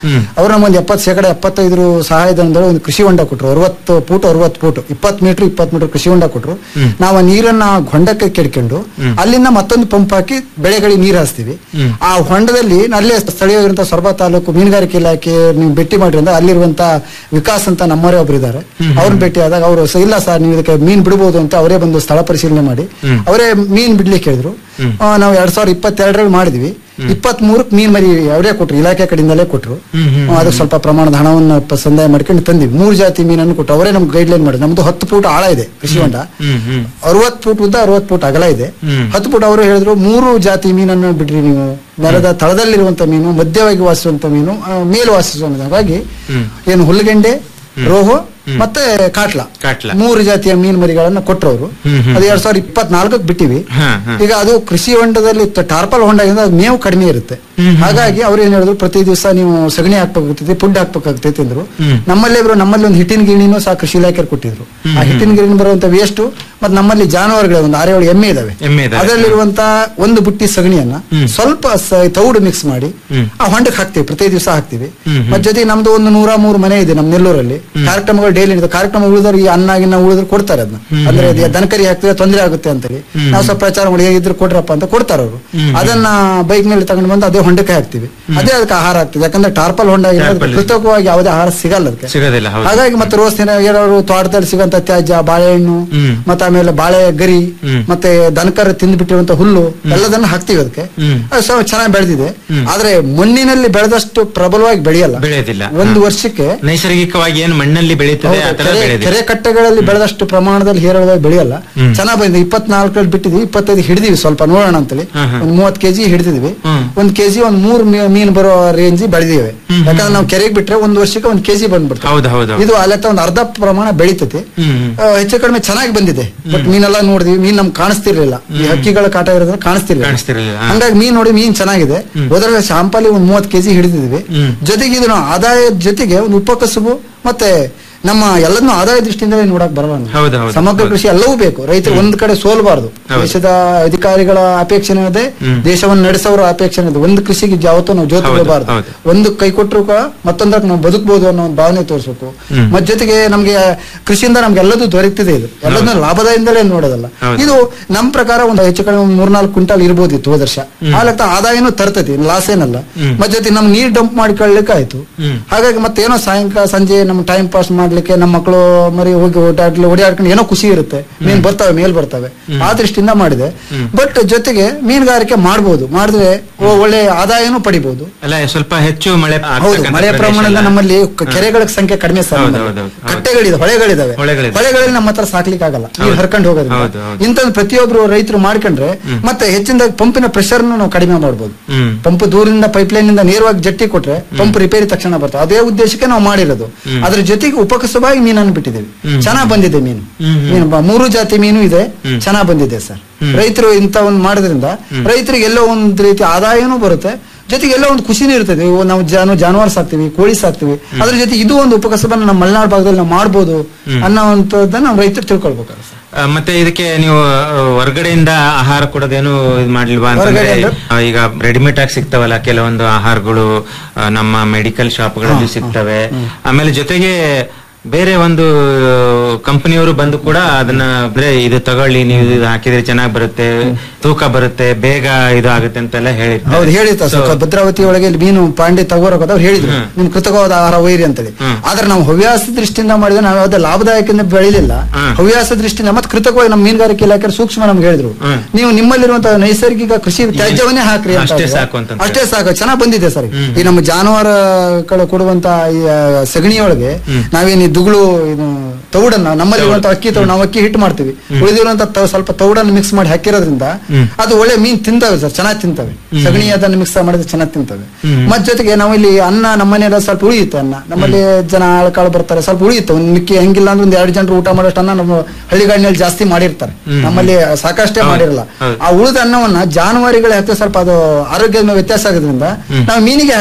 ಹ್ಮ್. ಅವ್ರು ನಮ್ಮೊಂದು ಎಪ್ಪತ್ತು ಶೇಕಡ ಎಪ್ಪತ್ತೈದು ಸಹಾಯಧನದಲ್ಲಿ ಒಂದು ಕೃಷಿ ಹೊಂಡ ಕೊಟ್ರು ಅರವತ್ತು ಫೂಟ್ ಅರವತ್ತು ಫೂಟ್ ಇಪ್ಪತ್ತು ಮೀಟರ್ ಇಪ್ಪತ್ತು ಮೀಟರ್ ಕೃಷಿ ಹೊಂಡ ಕೊಟ್ರು ನಾವು ಆ ನೀರನ್ನ ಆ ಹೊಂಡಕ್ಕೆ ಕೆಡ್ಕೊಂಡು ಅಲ್ಲಿಂದ ಮತ್ತೊಂದು ಪಂಪ್ ಹಾಕಿ ಬೆಳೆಗಳಿಗೆ ನೀರು ಹಾಸ್ತೀವಿ ಆ ಹೊಂಡದಲ್ಲಿ ಅಲ್ಲೇ ಸ್ಥಳೀಯವಾಗಿರುವಂತಹ ಸೊರಬ ತಾಲೂಕು ಮೀನುಗಾರಿಕೆ ಇಲಾಖೆ ನೀವು ಭೇಟಿ ಮಾಡಿರಿಂದ ಅಲ್ಲಿರುವಂತ ವಿಕಾಸ್ ಅಂತ ನಮ್ಮವರೇ ಒಬ್ರು ಇದ್ದಾರೆ ಅವ್ರನ್ನ ಭೇಟಿ ಆದಾಗ ಅವರು ಇಲ್ಲ ಸರ್ ನೀವು ಇದಕ್ಕೆ ಮೀನ್ ಬಿಡಬಹುದು ಅಂತ ಅವರೇ ಬಂದು ಸ್ಥಳ ಪರಿಶೀಲನೆ ಮಾಡಿ ಅವರೇ ಮೀನ್ ಬಿಡ್ಲಿಕ್ಕೆ ಹೇಳಿದ್ರು ಆ, ನಾವು ಎರಡ್ ಸಾವಿರದ ಇಪ್ಪತ್ತೆರಡರಲ್ಲಿ ಮಾಡಿದ್ವಿ ಇಪ್ಪತ್ತ್ ಮೂರಕ್ಕೆ ಮೀನ್ ಮರಿ ಅವರೇ ಕೊಟ್ರು ಇಲಾಖೆ ಕಡೆಯಿಂದಲೇ ಕೊಟ್ರು ಆ, ಅದಕ್ಕೆ ಸ್ವಲ್ಪ ಪ್ರಮಾಣದ ಹಣವನ್ನು ಪ- ಸಂದಾಯ ಮಾಡ್ಕೊಂಡು ತಂದಿವಿ ಮೂರು ಜಾತಿ ಮೀನನ್ನು ಕೊಟ್ಟು ಅವರೇ ನಮ್ಗೆ ಗೈಡ್ಲೈನ್ ಮಾಡಿದ್ರು ನಮ್ದು ಹತ್ತು ಫೂಟ್ ಆಳ ಇದೆ ಕೃಷಿ ಹೊಂಡ ಅರವತ್ತು ಫೂಟ್ ಉದ್ದ ಅರವತ್ತು ಫೂಟ್ ಅಗಲ ಇದೆ ಹತ್ತು ಫೂಟ್ ಅವರು ಹೇಳಿದ್ರು ಮೂರು ಜಾತಿ ಮೀನನ್ನು ಬಿಡ್ರಿ ನೀವು ನೆಲದ ತಳದಲ್ಲಿರುವಂತ ಮೀನು ಮಧ್ಯವಾಗಿ ವಾಸಿಸುವಂತ ಮೀನು ಆ, ಮೇಲು ವಾಸಿಸುವಂತ ಹಾಗಾಗಿ ಏನು ಹುಲ್ಲುಗೆಂಡೆ ರೋಹು ಮತ್ತೆ ಕಾಟ್ಲ ಕಾಟ್ಲ. ಮೂರು ಜಾತಿಯ ಮೀನು ಮರಿಗಳನ್ನ ಕೊಟ್ರು ಅವರು ಅದು ಎರಡ್ ಸಾವಿರದ ಇಪ್ಪತ್ನಾಲ್ಕಕ್ಕೆ ಬಿಟ್ಟಿವಿ ಹಾ, ಹಾ. ಈಗ ಅದು ಕೃಷಿ ಹೊಂಡದಲ್ಲಿ ತ- ಟಾರ್ಪಲ್ ಹೊಂಡದಿಂದ ಅದು ಮೇವು ಕಡಿಮೆ ಇರುತ್ತೆ ಹಾಗಾಗಿ ಅವ್ರು ಏನ್ ಹೇಳಿದ್ರು ಪ್ರತಿ ದಿವಸ ನೀವು ಸಗಣಿ ಹಾಕ್ಬೇಕಾಗ್ತೈತಿ ಫುಡ್ ಹಾಕ್ಬೇಕಾಗ್ತೈತಿ ಅಂದ್ರು ನಮ್ಮಲ್ಲೇ ಇವರು ನಮ್ಮಲ್ಲಿ ಒಂದು ಹಿಟ್ಟಿನ ಗಿರಣಿನೂ ಸಹ ಕೃಷಿ ಇಲಾಖೆ ಕೊಟ್ಟಿದ್ರು ಆ ಹಿಟ್ಟಿನ ಗಿರಣಿ ಬರುವಂತ ವೇಸ್ಟ್ ಮತ್ತೆ ನಮ್ಮಲ್ಲಿ ಜಾನುವಾರುಗಳ ಒಂದು ಆರು ಏಳು ಎಮ್ಮೆ ಇದಾವೆ ಎಮ್ಮೆ ಇದಾವೆ. ಅದರಲ್ಲಿರುವಂತ ಒಂದು ಬುಟ್ಟಿ ಸಗಣಿಯನ್ನ ಸ್ವಲ್ಪ ಸ- ತೌಡು ಮಿಕ್ಸ್ ಮಾಡಿ ಆ ಹೊಂಡಕ್ಕೆ ಹಾಕ್ತಿವಿ ಪ್ರತಿ ದಿವಸ ಹಾಕ್ತಿವಿ ಮತ್ತೆ ಜೊತೆಗೆ ನಮ್ದು ಒಂದು ನೂರ ಮೂರು ಮನೆ ಇದೆ ನಮ್ಮ ನೆಲ್ಲೂರಲ್ಲಿ ಕಾರ್ಯಕ್ರಮಗಳು ಡೈಲಿ ಇದೆ ಕಾರ್ಯಕ್ರಮ ಉಳಿದ್ರೆ ಈ ಅನ್ನ ಗಿನ್ನ ಉಳಿದ್ರೆ ಕೊಡ್ತಾರೆ ಅದನ್ನ ಅಂದ್ರೆ ಅದು ದನಕರಿ ಹಾಕ್ತಿದ್ರೆ ತೊಂದರೆ ಆಗುತ್ತೆ ಅಂತೇಳಿ ನಾವು ಸ್ವಲ್ಪ ಪ್ರಚಾರ ಮಾಡಿ ಹೇಗಿದ್ರು ಕೊಡ್ರಪ್ಪ ಅಂತ ಕೊಡ್ತಾರೆ ಅವರು ಅದನ್ನ ಬೈಕ್ ಮೇಲೆ ತಗೊಂಡು ಬಂದು ಅದೇ ಹೊಂಡಕ್ಕೆ ಹಾಕ್ತಿವಿ ಅದೇ ಅದಕ್ಕೆ ಆಹಾರ ಆಗ್ತದೆ ಯಾಕಂದ್ರೆ ಟಾರ್ಪಲ್ ಹೊಂಡ ಇರೋದು ಟಾರ್ಪಲ್. ಕೃತಕವಾಗಿ ಯಾವುದೇ ಆಹಾರ ಸಿಗಲ್ಲ ಅದಕ್ಕೆ ಸಿಗೋದಿಲ್ಲ ಹೌದು ಹಾಗಾಗಿ ಮತ್ತೆ ರೋಸ್ ದಿನ ಏನಾದ್ರು ತೋಟದಲ್ಲಿ ಸಿಗಂತ ತ್ಯಾಜ್ಯ ಬಾಳೆಹಣ್ಣು ಹ್ಮ್. ಮತ್ತೆ ಆಮೇಲೆ ಬಾಳೆ ಗರಿ ಮತ್ತೆ ದನಕರ ತಿಂದ್ಬಿಟ್ಟಿರುವಂತ ಹುಲ್ಲು ಎಲ್ಲದನ್ನ ಹಾಕ್ತಿವಿ ಅದಕ್ಕೆ ಅದು ಸ್ವಲ್ಪ ಚೆನ್ನಾಗಿ ಬೆಳೆದಿದೆ ಆದ್ರೆ ಮಣ್ಣಿನಲ್ಲಿ ಬೆಳೆದಷ್ಟು ಪ್ರಬಲವಾಗಿ ಬೆಳೆಯಲ್ಲ ಬೆಳೆಯೋದಿಲ್ಲ ಒಂದು ಹಾ. ವರ್ಷಕ್ಕೆ ನೈಸರ್ಗಿಕವಾಗಿ ಏನು ಮಣ್ಣಲ್ಲಿ ಬೆಳೀತದೆ ಆ ಹೌದು, ತರ ಕೆರೆ ಬೆಳೆದಿದೆ ಕೆರೆ ಕಟ್ಟೆಗಳಲ್ಲಿ ಬೆಳೆದಷ್ಟು ಪ್ರಮಾಣದಲ್ಲಿ ಹೇರಳವಾಗಿ ಬೆಳೆಯಲ್ಲ ಚೆನ್ನಾಗಿ ಬಂದಿದೆ ಇಪ್ಪತ್ನಾಲ್ಕರಲ್ಲಿ ಬಿಟ್ಟಿದ್ವಿ ಇಪ್ಪತ್ತೈದು ಹಿಡಿದಿವಿ ಸ್ವಲ್ಪ ನೋಡೋಣ ಅಂತೇಳಿ ಹಾ, ಹಾ. ಒಂದ್ ಮೂವತ್ ಕೆಜಿ ಹಿಡಿದಿದ್ವಿ ಹ್ಮ್. ಒಂದ್ ಕೆಜಿ ಒಂದ್ ಮೂರ್ ಮೀ- ಮೀನ್ ಬರೋ ರೇಂಜ್ ಬೆಳೆದಿವೆ ಯಾಕಂದ್ರೆ ನಾವು ಕೆರೆಗೆ ಬಿಟ್ರೆ ಒಂದ್ ವರ್ಷಕ್ಕೆ ಒಂದ್ ಕೆಜಿ ಬಂದ್ಬಿಡ್ತದೆ ಹೌದು ಹೌದು ಹೌದು. ಇದು ಅಲೆತ್ತ ಒಂದು ಅರ್ಧ ಪ್ರಮಾಣ ಬೆಳೀತೈತಿ ಹ್ಮ್, ಹ್ಮ್. ಆ, ಹೆಚ್ಚು ಕಡಿಮೆ ಚೆನ್ನಾಗಿ ಬಂದಿದೆ ಬಟ್ ಮೀನೆಲ್ಲ ನೋಡಿದ್ವಿ ಮೀನ್ ನಮ್ಗೆ ಕಾಣಿಸ್ತಿರ್ಲಿಲ್ಲ ಈ ಹಕ್ಕಿಗಳ ಕಾಟ ಇರೋದ್ರೆ ಕಾಣಿಸ್ತಿರ್ಲಿಲ್ಲ ಕಾಣಿಸ್ತಿರ್ಲಿಲ್ಲ, ಹಾ. ಹಂಗಾಗಿ ಮೀನ್ ನೋಡಿ ಮೀನ್ ಚೆನ್ನಾಗಿದೆ ಹೋದ್ರೆ ಶಾಂಪಲ್ಲಿ ಒಂದ್ ಮೂವತ್ ಕೆಜಿ ಹಿಡಿದಿದ್ವಿ ಹ್ಮ್. ಜೊತೆಗೆ ಇದನ್ನು ಆದಾಯದ ಜೊತೆಗೆ ಒಂದು ಉಪಕಸುಬು ಮತ್ತೆ ನಮ್ಮ ಎಲ್ಲದನ್ನೂ ಆದಾಯ ದೃಷ್ಟಿಯಿಂದಲೇ ನೋಡಕ್ ಬರಲ್ಲ ನಮ್ಗೆ. ಹೌದು, ಹೌದು, ಸಮಗ್ರ ಹೌದು. ಕೃಷಿ ಎಲ್ಲವೂ ಬೇಕು ರೈತರು ಒಂದ್ ಕಡೆ ಸೋಲ್ಬಾರ್ದು ಹೌದು. ದೇಶದ ಅಧಿಕಾರಿಗಳ ಅಪೇಕ್ಷೆ ಇದೆ ದೇಶವನ್ನು ನಡೆಸೋರ ಅಪೇಕ್ಷೆ ಇದೆ ಒಂದು ಕೃಷಿಗೆ ಯಾವತ್ತೂ ನಾವು ಜೋತು ಹೌದು, ಬಿಡಬಾರ್ದು ಹೌದು. ಒಂದು ಕೈ ಕೊಟ್ಟರು ಕೂಡ ಮತ್ತೊಂದಕ್ಕೆ ನಾವು ಬದುಕಬಹುದು ಅನ್ನೋ ಒಂದು ಭಾವನೆ ತೋರಿಸಬೇಕು ಹ್ಮ್. ಮತ್ ಜೊತೆಗೆ ನಮ್ಗೆ ಕೃಷಿಯಿಂದ ನಮ್ಗೆ ಎಲ್ಲದೂ ದೊರೆತಿದೆ ಇದು ಎಲ್ಲದನ್ನ ಲಾಭದಾಯದಿಂದಲೇ ನೋಡೋದಲ್ಲ ಹೌದು. ಇದು ನಮ್ಮ ಪ್ರಕಾರ ಒಂದು ಹೆಚ್ಚು ಕಡಿಮೆ ಒಂದು ಮೂರ್ನಾಲ್ಕು ಕ್ವಿಂಟಾಲ್ ಇರ್ಬೋದಿತ್ತು ಹೋದ ವರ್ಷ ಆ ಲೆಕ್ಕ ಆದಾಯನೂ ತರ್ತತಿ ಲಾಸ್ ಏನಲ್ಲ ಮತ್ ಜೊತೆ ನಮ್ ನೀರ್ ಡಂಪ್ ಮಾಡ್ಕೊಳ್ಳಿಕ್ಕೆ ಆಯ್ತು ಹ್ಮ್. ಹಾಗಾಗಿ ಮತ್ತೆ ಏನೋ ಸಾಯಂಕಾಲ ಸಂಜೆ ನಮ್ಮ ಟೈಮ್ ಪಾಸ್ ಮಾಡ್ಲಿಕ್ಕೆ ನಮ್ಮ ಮಕ್ಕಳು ಮರಿ ಹೋಗಿ ಓಡಾಡ್ಲಿ ಓಡಾಡ್ಕೊಂಡು ಏನೋ ಖುಷಿ ಇರುತ್ತೆ ಮೀನ್ ಬರ್ತವೆ ಮೇಲ್ ಬರ್ತವೆ ಆ ದೃಷ್ಟಿಯಿಂದ ಮಾಡಿದೆ ಬಟ್ ಜೊತೆಗೆ ಮೀನುಗಾರಿಕೆ ಮಾಡ್ಬೋದು ಮಾಡಿದ್ರೆ ಒ- ಒಳ್ಳೆ ಆದಾಯನೂ ಪಡಿಬಹುದು ಅಲ್ಲ ಸ್ವಲ್ಪ ಹೆಚ್ಚು ಮಳೆ ಹೌದು ಆಗ್ತಕ್ಕಂಥ ಮಳೆ ಪ್ರದೇಶ ಪ್ರಮಾಣದಿಂದ ಅಲ್ಲ. ನಮ್ಮಲ್ಲಿ ಕ- ಕೆರೆಗಳ ಸಂಖ್ಯೆ ಕಡಿಮೆ ಸರ್ ಹೌದು, ನಮ್ಮಲ್ಲಿ. ಹೌದು, ಹೌದು. ಕಟ್ಟೆಗಳಿದೆ ಹೊಳೆಗಳಿದಾವೆ ಹೊಳೆಗಳಿದೆ. ಹೊಳೆಗಳಲ್ಲಿ ನಮ್ಮ ಹತ್ರ ಸಾಕ್ಲಿಕ್ಕೆ ಆಗಲ್ಲ ನೀರು ಹೌದು. ಹರ್ಕೊಂಡು ಹೋಗೋದ್ರಿಂದ ಹೌದು, ಹೌದು. ಇಂಥದ್ದು ಪ್ರತಿಯೊಬ್ರು ರೈತರು ಮಾಡ್ಕೊಂಡ್ರೆ ಮತ್ತೆ ಹೆಚ್ಚಿನದಾಗಿ ಪಂಪಿನ ಪ್ರೆಷರ್ ನಾವು ಕಡಿಮೆ ಮಾಡಬಹುದು ಹ್ಮ್ ಪಂಪ್ ದೂರದಿಂದ ಪೈಪ್ಲೈನ್ ಇಂದ ನೇರವಾಗಿ ಜಟ್ಟಿ ಕೊಟ್ರೆ ಪಂಪ್ ರಿಪೇರಿ ತಕ್ಷಣ ಬರ್ತದೆ ಅದೇ ಉದ್ದೇಶಕ್ಕೆ ನಾವು ಮಾಡಿರೋದು ಅದ್ರ ಜೊತೆಗೆ ಉಪಕಸವಾಗಿ ಮೀನನ್ನು ಬಿಟ್ಟಿದ್ದೇವೆ ಚೆನ್ನಾಗ್ ಬಂದಿದೆ ಮೀನು ಮೀನು ಬ- ಮೂರು ಜಾತಿ ಮೀನು ಇದೆ ಚೆನ್ನಾಗ್ ಬಂದಿದೆ ಸರ್ ರೈತರು ಇಂತ ಒಂದು ಮಾಡೋದ್ರಿಂದ ರೈತರಿಗೆ ಎಲ್ಲೋ ಒಂದ್ ರೀತಿ ಆದಾಯನೂ ಬರುತ್ತೆ ಜೊತೆಗೆ ಎಲ್ಲೋ ಒಂದು ಖುಷಿನೂ ಇರ್ತದೆ ಇವು ನಾವು ಜಾನು ಜಾನುವಾರು ಸಾಕ್ತಿವಿ ಕೋಳಿ ಸಾಕ್ತಿವಿ ಅದ್ರ ಜೊತೆ ಇದು ಒಂದು ಉಪಕಸಬನ್ನ ನಮ್ಮ ಮಲೆನಾಡು ಭಾಗದಲ್ಲಿ ನಾವು ಮಾಡ್ಬೋದು ಅನ್ನೋವಂಥದ್ದನ್ನ ನಾವು ರೈತರು ತಿಳ್ಕೊಳ್ಬೇಕಾಗುತ್ತೆ ಸರ್ ಆ, ಮತ್ತೆ ಇದಕ್ಕೆ ನೀವು ಆ, ಹೊರಗಡೆಯಿಂದ ಆಹಾರ ಕೊಡೋದೇನು ಇದು ಮಾಡ್ಲಿಲ್ವಾ ಅಂತಂದ್ರೆ ಹೊರಗಡೆಯಿಂದ? ಆ, ಈಗ ರೆಡಿಮೇಡ್ ಆಗಿ ಸಿಗ್ತಾವಲ್ಲ ಕೆಲವೊಂದು ಆಹಾರಗಳು ಆ, ನಮ್ಮ ಮೆಡಿಕಲ್ ಶಾಪ್ಗಳಲ್ಲಿ ಸಿಗ್ತವೆ ಆಮೇಲೆ ಜೊತೆಗೆ ಬೇರೆ ಒಂದು ಕಂಪನಿಯವರು ಬಂದು ಕೂಡ ಅದನ್ನ ಅಂದ್ರೆ ಇದು ತಗೊಳ್ಳಿ ನೀವು ಇದು ಹಾಕಿದ್ರೆ ಚೆನ್ನಾಗಿ ಬರುತ್ತೆ ತೂಕ ಬರುತ್ತೆ ಬೇಗ ಇದು ಆಗುತ್ತೆ ಅಂತೆಲ್ಲ ಹೇಳಿರ್ತಾರೆ ಹೌದು ಹೇಳಿತ್ತ So, ಭದ್ರಾವತಿ ಒಳಗೆ ಇಲ್ಲಿ ಮೀನು ಪಾಂಡೆ ತಗೋರಕ್ಕೆ ಅವ್ರು ಹೇಳಿದ್ರು ಹ್ಮ್. ನಿಮ್ ಕೃತಕವಾದ ಆಹಾರ ಒಯ್ರಿ ಅಂತೇಳಿ ಹ್ಮ್. ಆದ್ರೆ ನಾವು ಹವ್ಯಾಸ ದೃಷ್ಟಿಯಿಂದ ಮಾಡಿದ್ರೆ ನಾವು ಯಾವುದೇ ಲಾಭದಾಯಕದಿಂದ ಬೆಳಿಲಿಲ್ಲ ಹ್ಮ್. ಹವ್ಯಾಸ ದೃಷ್ಟಿಯಿಂದ ಮತ್ತೆ ಕೃತಕವಾಗಿ ನಮ್ಮ ಮೀನುಗಾರಿಕೆ ಇಲಾಖೆ ಸೂಕ್ಷ್ಮ ನಮ್ಗೆ ಹೇಳಿದ್ರು ಹ್ಮ್. ನೀವು ನಿಮ್ಮಲ್ಲಿರುವಂತಹ ನೈಸರ್ಗಿಕ ಕೃಷಿ ತ್ಯಾಜ್ಯವನ್ನೇ ಹಾಕ್ರಿ ಅಂತ ಅಷ್ಟೇ ಹೇಳಿದ್ರು. ಸಾಕು ಅಂತ ಅಂತ. ಅಷ್ಟೇ ಸಾಕು ಚೆನ್ನಾಗ್ ಬಂದಿದೆ ಸರ್ ಈ ನಮ್ಮ ಜಾನುವಾರುಗಳು ಕೊಡುವಂತ ಈ ಆ, ಸಗಣಿಯೊಳಗೆ ನಾವೇನು ಈ ದುಗುಳು ಇದು ತೌಡನ್ನ ನಮ್ಮಲ್ಲಿರುವಂತ ಅಕ್ಕಿ ತೌಡು ನಾವು ಅಕ್ಕಿ ಹಿಟ್ಟು ಮಾಡ್ತೀವಿ ಉಳಿದಿರುವಂತ ತೌ- ಸ್ವಲ್ಪ ತೌಡನ್ನು ಮಿಕ್ಸ್ ಮಾಡಿ ಹಾಕಿರೋದ್ರಿಂದ ಅದು ಒಳ್ಳೆ ಮೀನ್ ತಿಂತವೆ ಸರ್ ಚೆನ್ನಾಗಿ ತಿಂತವೆ ಸಗಣಿ ಅದನ್ನು ಮಿಕ್ಸ್ ಮಾಡಿದ್ರೆ ಚೆನ್ನಾಗಿ ತಿಂತವೆ ಮತ್ ಜೊತೆಗೆ ನಾವು ಇಲ್ಲಿ ಅನ್ನ ನಮ್ಮನೆಲ್ಲ ಸ್ವಲ್ಪ ಉಳಿಯುತ್ತೆ ಅನ್ನ ನಮ್ಮಲ್ಲಿ ಜನ ಆಳ್ಕಾಳು ಬರ್ತಾರೆ ಸ್ವಲ್ಪ ಉಳಿಯುತ್ತೆ ಒಂದು ಮಿಕ್ಕಿ ಹೆಂಗಿಲ್ಲ ಅಂದ್ರೆ ಒಂದ್ ಎರಡು ಜನರು ಊಟ ಮಾಡೋಷ್ಟು ಅನ್ನ ನಮ್ಮ ಹಳ್ಳಿಗಾಡಿನಲ್ಲಿ ಜಾಸ್ತಿ ಮಾಡಿರ್ತಾರೆ ನಮ್ಮಲ್ಲಿ ಸಾಕಷ್ಟೇ ಹೌದು, ಮಾಡಿರಲ್ಲ ಹೌದು. ಆ ಉಳಿದ ಅನ್ನವನ್ನ ಜಾನುವಾರುಗಳ ಹಾಕ್ತೇವೆ ಸ್ವಲ್ಪ ಅದು ಆರೋಗ್ಯದ ಮೇಲೆ ವ್ಯತ್ಯಾಸ ಆಗೋದ್ರಿಂದ ನಾವು ಮೀನಿಗೆ ಹಾಕ್ತಿವಿ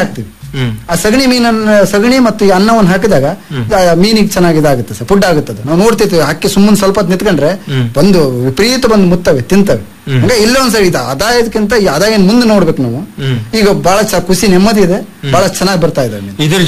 ಹ್ಮ್ ಆ ಸಗಣಿ ಮೀನನ್ನ ಸಗಣಿ ಮತ್ತು ಈ ಅನ್ನವನ್ನು ಹಾಕಿದಾಗ ಆ ಮೀನಿಗೆ ಚೆನ್ನಾಗಿ ಇದಾಗುತ್ತೆ ಸರ್ ಫುಡ್ ಆಗುತ್ತೆ ಅದು ನಾವು ನೋಡ್ತಿರ್ತೀವಿ ಹಕ್ಕಿ ಸುಮ್ಮನೆ ಸ್ವಲ್ಪ ಹೊತ್ತು ನಿಂತ್ಕೊಂಡ್ರೆ ಹ್ಮ್. ಬಂದು ವಿಪರೀತ ಬಂದು ಮುತ್ತವೆ ತಿಂತವೆ ಹ್ಮ್. ಹಂಗ ಇಲ್ಲೇ ಒಂದ್ಸರಿ ಇದು ಆದಾಯಕ್ಕಿಂತ ಈ ಆದಾಯ ಮುಂದೆ ನೋಡ್ಬೇಕು ನಾವು ಹ್ಮ್. ಈಗ ಬಹಳ ಚ ಖುಷಿ ನೆಮ್ಮದಿ ಇದೆ ಬಹಳ ಚೆನ್ನಾಗಿ ಬರ್ತಾ ಇದೆ ಮೀನು ಇದ್ರ